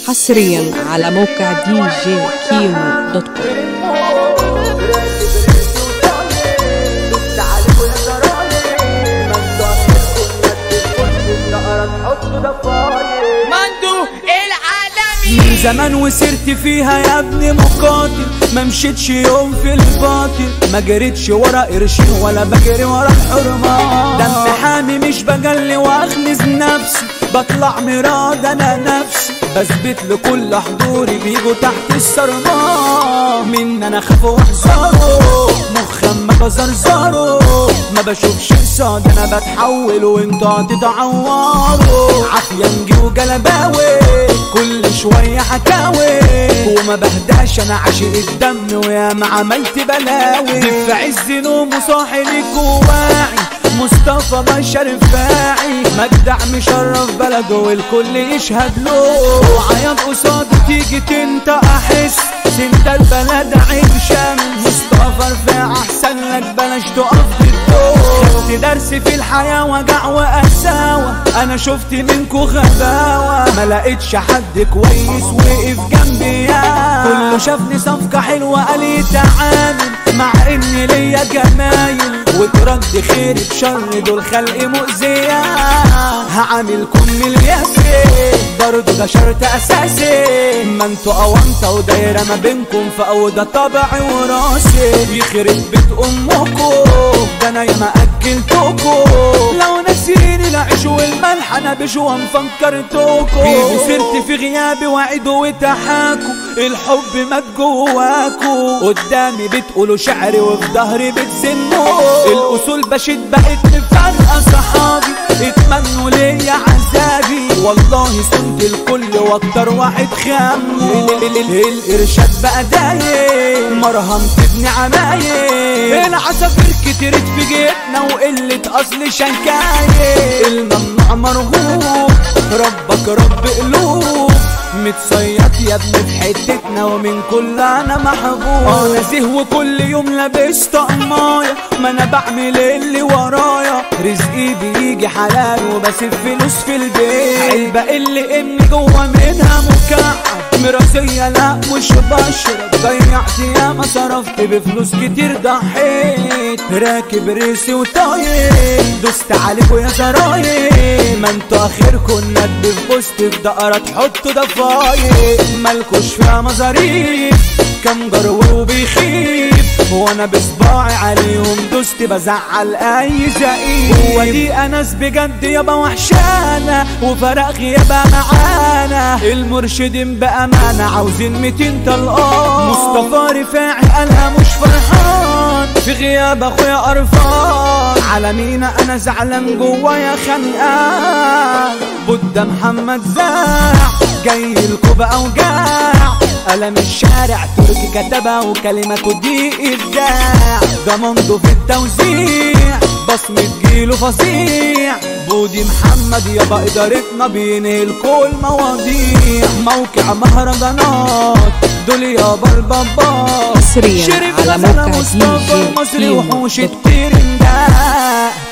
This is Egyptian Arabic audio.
حصريا على موقع دي جي كيمو دوت كوم مندو العالمي من زمان وسرت فيها يا ابني مقاتل ما مشيتش يوم في الباطل ما جريتش ورا قرشين ولا بجري ورا الحرمان دم حامي مش بجلي واخلص نفسي بطلع مراد انا نفسي بثبت لكل حضوري بيجوا تحت الصرمال من انا خاف واحذره مخم ما بزرزره ما بشوفش قصاد انا بتحول وانتوا هتتعوروا عافية نجي وجلباوي كل شوية حكاوي وما بهداش انا عاشق الدم ويا ما عملت بلاوي في عز نوم وصاحي ليك وواعي مصطفى بشر فاعي مجدع مشرف بلده والكل يشهد له وعيط قصاده تيجي تنت احس انت البلد عين شمس مصطفى رفاع احسن لك بلاش تقف ضده خدت درس في الحياة وجع وقساوة انا شفت منكو غباوة ما لقيتش حد كويس وقف جنبي يا كله شافني صفقة حلوة قال لي تعامل مع ان ليا جمايل وترد خير بشر دول خلق مؤذية هعاملكم من الياسين برضه ده شرط اساسي ما انتوا اوانطة ودايرة ما بينكم فاوضة طبعي وراسي يخرب بيت امكم ده انا ياما اكلتكم لو ناسيني العيش والملح انا بشوى مفكرتكم بيجوا سيرتي في غيابي وعدوا وتحاكوا الحب مات جواكوا قدامي بتقولوا شعري وفي ظهري بتسموا الاصول بشد بقت مفرقه صحابي اتمنوا ليا عذابي والله صمت الكل واكتر واحد خامو الارشاد بقى دايم مرهم تبني عمايل العصافير كترت في جيتنا وقلة اصل شنكاية الممنوع مرغوب ربك رب قلوب متصيط يا ابني في حتتنا ومن كل انا محبوب اه نزيه وكل يوم لابس طقماية ما انا بعمل اللي ورايا رزقي بيجي حلال وبسيب فلوس في البيت علبة اللي امي جوه منها مكعب مراسية لا مش بشرب ضيعت ياما صرفت بفلوس كتير ضحيت راكب ريسي وطاير دوست عليكوا يا زراير ما انتوا اخركوا ند في بوست في دقرة تحطوا ضفاير مالكوش فيها مزاريف كم جرو وبيخيف وانا بصباعي عليهم دوست بزعل اي زقيق هو دي اناس بجد يابا وحشانة وفرق غيابها معانا المرشدين بامانة عاوزين 200 طلقان مصطفى رفاعي قالها مش فرحان في غياب اخويا قرفان على مين انا زعلان جوايا خانقان بودة محمد زاع جاي لكوا بقى وجاع قلم الشارع تركي كتبها وكلماته دي ابداع ده منضو في التوزيع بصمة جيله فظيع بودي محمد يابا ادارتنا بينهي الكل مواضيع موقع مهرجانات دول يابا البابا حصرياً شريف على غزالة موقع مصطفى DJ المصري كيمو وحوش دوت كوم. الترندات